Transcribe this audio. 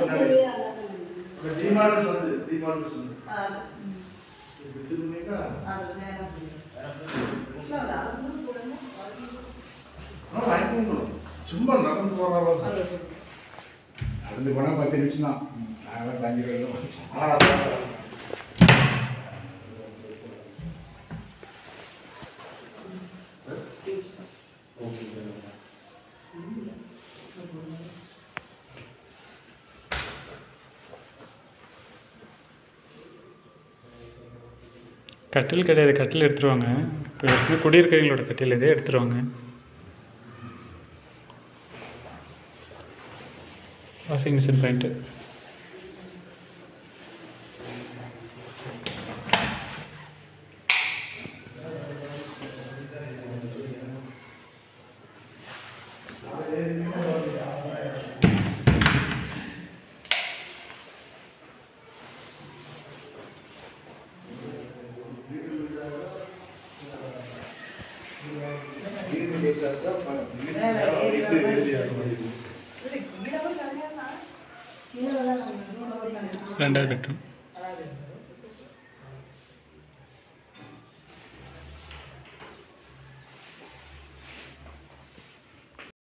DMart வந்து DMart வந்து ஆ, திரும்பிக்கா அது நேரம் இல்லை, இல்லை, அது வந்து போடணும். ஆனால் வாங்கிக்கணும் சும்மா நடந்து போகிறாரோ நடந்து போனால் பத்து நிமிஷம் தான் நாங்களாம் சாஞ்சு போயிடுவோம் கட்டில் கிடையாது கட்டில் எடுத்துருவாங்க இப்போ ஏற்கனவே குடியிருக்கிறவங்களோட கட்டில் இதே எடுத்துருவாங்க வாஷிங் மிஷின் பாயிண்ட்டு ரெண்டாவது பெட்ரூம்